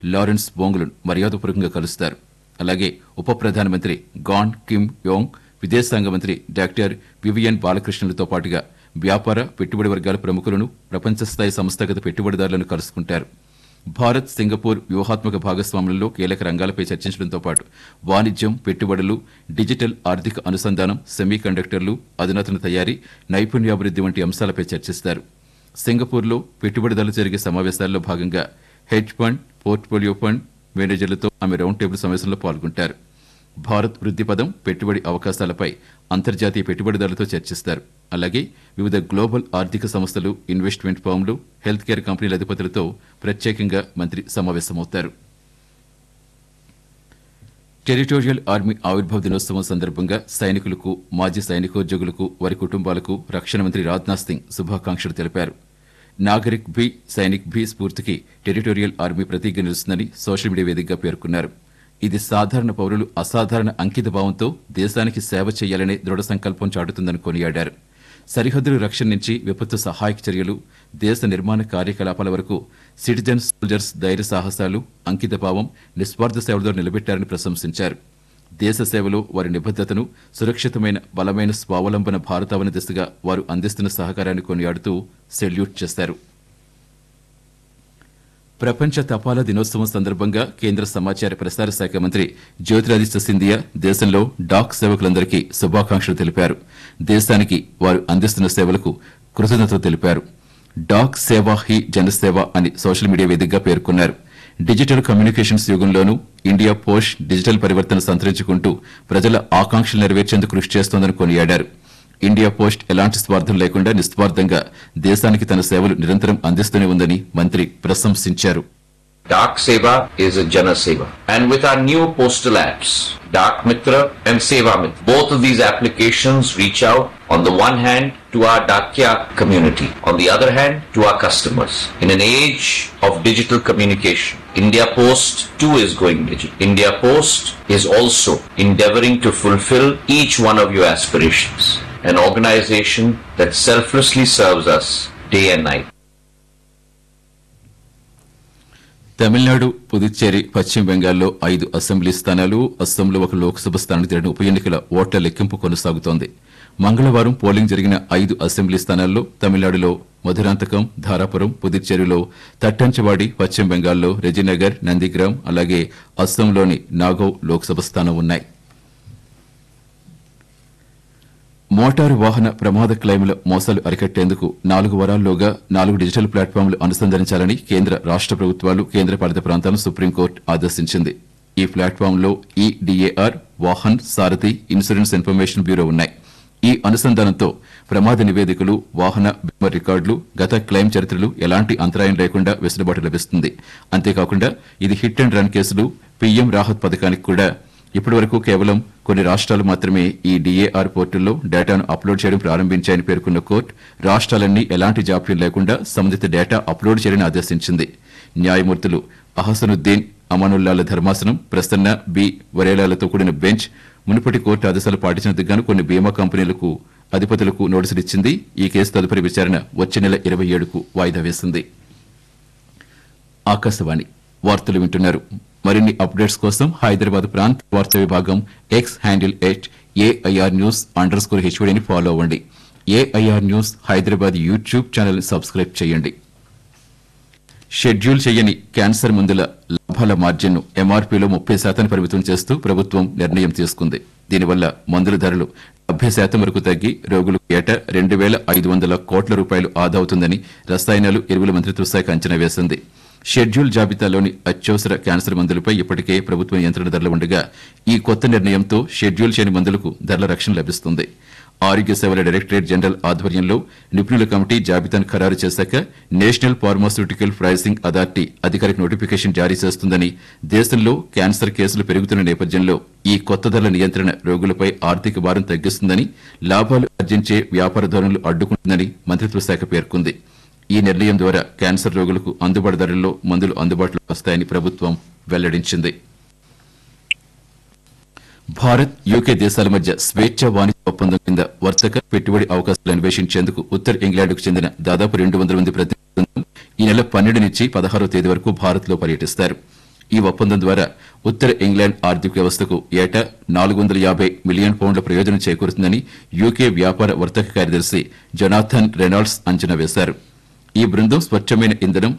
Lawrence బోంగులను మర్యాదపూర్వకంగా కలుస్తారు అలాగే ఉప ప్రధానమంత్రి గాన్ కిమ్ యోంగ్ విదేశాంగ మంత్రి డాక్టర్ వివియన్ బాలకృష్ణులతో పాటుగా వ్యాపార పెట్టుబడి వర్గాల ప్రముఖులను ప్రపంచ స్థాయి సంస్థాగత పెట్టుబడిదారులను కలుసుకుంటారు భారత్ సింగపూర్ వ్యూహాత్మక భాగస్వామ్యంలో కీలక రంగాలపై చర్చించడంతో పాటు వాణిజ్యం పెట్టుబడులు డిజిటల్ ఆర్థిక అనుసంధానం సెమీ కండక్టర్లు అధునాతన తయారీ నైపుణ్యాభివృద్ధి వంటి అంశాలపై చర్చిస్తారు సింగపూర్లో పెట్టుబడిదారులు జరిగే సమావేశాల్లో భాగంగా హెడ్జ్ ఫండ్ పోర్ట్ఫోలియో ఫండ్ మేనేజర్లతో ఆమె రౌండ్ టేబుల్ సమావేశంలో పాల్గొంటారు భారత్ వృద్ధి పదం పెట్టుబడి అవకాశాలపై అంతర్జాతీయ పెట్టుబడిదారులతో చర్చిస్తారు అలాగే వివిధ గ్లోబల్ ఆర్థిక సంస్థలు ఇన్వెస్ట్మెంట్ ఫామ్లు హెల్త్ కేర్ కంపెనీల అధిపతులతో ప్రత్యేకంగా మంత్రి సమావేశమవుతారు టెరిటోరియల్ ఆర్మీ ఆవిర్భావ దినోత్సవం సందర్భంగా సైనికులకు మాజీ సైనికోద్యోగులకు వారి కుటుంబాలకు రక్షణ మంత్రి రాజ్నాథ్ సింగ్ శుభాకాంక్షలు తెలిపారు నాగరిక్ భీ సైనిక్ భీ స్ఫూర్తికి టెరిటోరియల్ ఆర్మీ ప్రతీకగా నిలుస్తుందని సోషల్ మీడియా వేదికగా పేర్కొన్నారు ఇది సాధారణ పౌరులు అసాధారణ అంకిత భావంతో దేశానికి సేవ చేయాలనే దృఢ సంకల్పం చాటుతుందని కొనియాడారు సరిహద్దుల రక్షణ నుంచి విపత్తు సహాయక చర్యలు దేశ నిర్మాణ కార్యకలాపాల వరకు సిటిజన్ సోల్జర్స్ ధైర్య సాహసాలు అంకిత భావం నిస్వార్థ సేవలతో నిలబెట్టారని ప్రశంసించారు దేశ సేవలో వారి నిబద్ధతను సురక్షితమైన బలమైన స్వావలంబన భారతావని దిశగా వారు అందిస్తున్న సహకారాన్ని కొనియాడుతూ సెల్యూట్ చేశారు ప్రపంచ తపాలా దినోత్సవం సందర్భంగా కేంద్ర సమాచార ప్రసార శాఖ మంత్రి జ్యోతిరాదిత్య సింధియా దేశంలో డాక్ సేవకులందరికీ శుభాకాంక్షలు తెలిపారు దేశానికి వారు అందిస్తున్న సేవలకు కృతజ్ఞతలు తెలిపారు డాక్ సేవా హీ జనసేవ అని సోషల్ మీడియా వేదికగా పేర్కొన్నారు డిజిటల్ కమ్యూనికేషన్స్ యుగంలోనూ ఇండియా పోస్ట్ డిజిటల్ పరివర్తన సంతరించుకుంటూ ప్రజల ఆకాంక్షలు నెరవేర్చేందుకు కృషి చేస్తోందని కొనియాడారు ఇండియా పోస్ట్ ఎలాంటి స్వార్థం లేకుండా నిస్వార్థంగా దేశానికి తన సేవలు నిరంతరం అందిస్తూనే ఉందని మంత్రి ప్రశంసించారు Dak Seva is a Jana Seva. And with our new postal apps, Dak Mitra and Seva Mitra, both of these applications reach out on the one hand to our Dakya community, on the other hand to our customers. In an age of digital communication, India Post too is going digital. India Post is also endeavoring to fulfill each one of your aspirations. An organization that selflessly serves us day and night. Tamil Nadu Puducherry పశ్చిమ బెంగాల్లో ఐదు assembly స్థానాలు అస్సాంలో ఒక లోక్సభ స్థానానికి జరిగిన ఉప ఎన్నికల ఓట్ల లెక్కింపు కొనసాగుతోంది మంగళవారం పోలింగ్ జరిగిన ఐదు అసెంబ్లీ స్థానాల్లో తమిళనాడులో మధురాంతకం ధారాపురం పుదుచ్చేరిలో తట్టంచవాడి పశ్చిమ బెంగాల్లో రెజినగర్ నందిగ్రామ్ అలాగే అస్సాంలోని నాగౌ లోక్సభ స్థానం ఉన్నాయి మోటారు వాహన ప్రమాద క్లెయిముల మోసాలు అరికట్టేందుకు నాలుగు వారాల్లోగా నాలుగు డిజిటల్ ప్లాట్ఫామ్లు అనుసంధానించాలని కేంద్ర రాష్ట ప్రభుత్వాలు కేంద్ర పాలిత ప్రాంతాలను సుప్రీంకోర్టు ఆదేశించింది ఈ ప్లాట్ఫామ్లో ఈ DAR Vahan Sarathi insurance information bureau ఉన్నాయి ఈ అనుసంధానంతో ప్రమాద నివేదికలు వాహన బీమా రికార్డులు గత క్లెయిమ్ చరిత్రలు ఎలాంటి అంతరాయం లేకుండా వెసులుబాటు లభిస్తుంది అంతేకాకుండా ఇది హిట్ అండ్ రన్ కేసులు పీఎం రాహత్ పథకానికి కూడా ఇప్పటివరకు కేవలం కొన్ని రాష్ట్రాలు మాత్రమే ఈ డిఏఆర్ పోర్టల్లో డేటాను అప్లోడ్ చేయడం ప్రారంభించాయని పేర్కొన్న కోర్టు రాష్ట్రాలన్నీ ఎలాంటి జాప్యం లేకుండా సంబంధిత డేటా అప్లోడ్ చేయాలని ఆదేశించింది న్యాయమూర్తులు అహసనుద్దీన్ అమానుల్లాల ధర్మాసనం ప్రసన్న బి వరేలాలతో కూడిన బెంచ్ మునుపటి కోర్టు ఆదేశాలు పాటించినందుకు గాను కొన్ని బీమా కంపెనీలకు అధిపతులకు నోటీసులు ఇచ్చింది ఈ కేసు తదుపరి విచారణ వచ్చే నెల ఇరవై ఏడుకు వాయిదా వేసింది ఆకాశవాణి వార్తలు వింటున్నారు మరిన్ని అప్డేట్స్ కోసం హైదరాబాద్ ప్రాంత వార్తా విభాగం X handle at AIR news underscore హెచ్వీడీని ఫాలో అవ్వండి AIR news Hyderabad YouTube channel subscribe చేయండి షెడ్యూల్ చేయని క్యాన్సర్ మందుల లాభాల మార్జిన్ను ఎంఆర్పీలో ముప్పై శాతాన్ని పరిమితం చేస్తూ ప్రభుత్వం నిర్ణయం తీసుకుంది దీనివల్ల మందుల ధరలు డెబ్బై శాతం వరకు తగ్గి రోగులకు ఏటా రెండు వేల ఐదు వందల కోట్ల రూపాయలు ఆదా అవుతుందని రసాయనాలు ఎరువుల మంత్రిత్వ శాఖ అంచనా వేసింది షెడ్యూల్ జాబితాలోని అత్యవసర క్యాన్సర్ మందులపై ఇప్పటికే ప్రభుత్వ నియంత్రణ ధరలు ఉండగా ఈ కొత్త నిర్ణయంతో షెడ్యూల్ చేయని మందులకు ధరల రక్షణ లభిస్తుంది ఆరోగ్య సేవల డైరెక్టరేట్ జనరల్ ఆధ్వర్యంలో నిపుణుల కమిటీ జాబితాను ఖరారు చేశాక నేషనల్ ఫార్మాస్యూటికల్ ప్రైసింగ్ అథారిటీ అధికారిక నోటిఫికేషన్ జారీ చేస్తుందని దేశంలో క్యాన్సర్ కేసులు పెరుగుతున్న నేపథ్యంలో ఈ కొత్త ధరల నియంత్రణ రోగులపై ఆర్థిక భారం తగ్గిస్తుందని లాభాలు ఆర్జించే వ్యాపార ధోరణులు అడ్డుకుంటుందని మంత్రిత్వ శాఖ పేర్కొంది ఈ నిర్ణయం ద్వారా క్యాన్సర్ రోగులకు అందుబాటు ధరల్లో మందులు అందుబాటులోకి వస్తాయని ప్రభుత్వం వెల్లడించింది భారత్ యూకే దేశాల మధ్య స్వేచ్ఛ వాణిజ్య ఒప్పందం కింద వర్తక పెట్టుబడి అవకాశాలు అన్వేషించేందుకు ఉత్తర ఇంగ్లాండ్కు చెందిన దాదాపు రెండు వందల మంది ప్రతినిధులు ఈ నెల పన్నెండు నుంచి పదహారో తేదీ వరకు భారత్లో పర్యటిస్తారు ఈ ఒప్పందం ద్వారా ఉత్తర ఇంగ్లాండ్ ఆర్థిక వ్యవస్థకు ఏటా నాలుగు వందల యాభై మిలియన్ పౌండ్ల ప్రయోజనం చేకూరుతుందని యూకే వ్యాపార వర్తక కార్యదర్శి జొనాథన్ రెనాల్డ్స్ అంచనా వేశారు ఈ బృందం స్వచ్ఛమైన ఇంధనం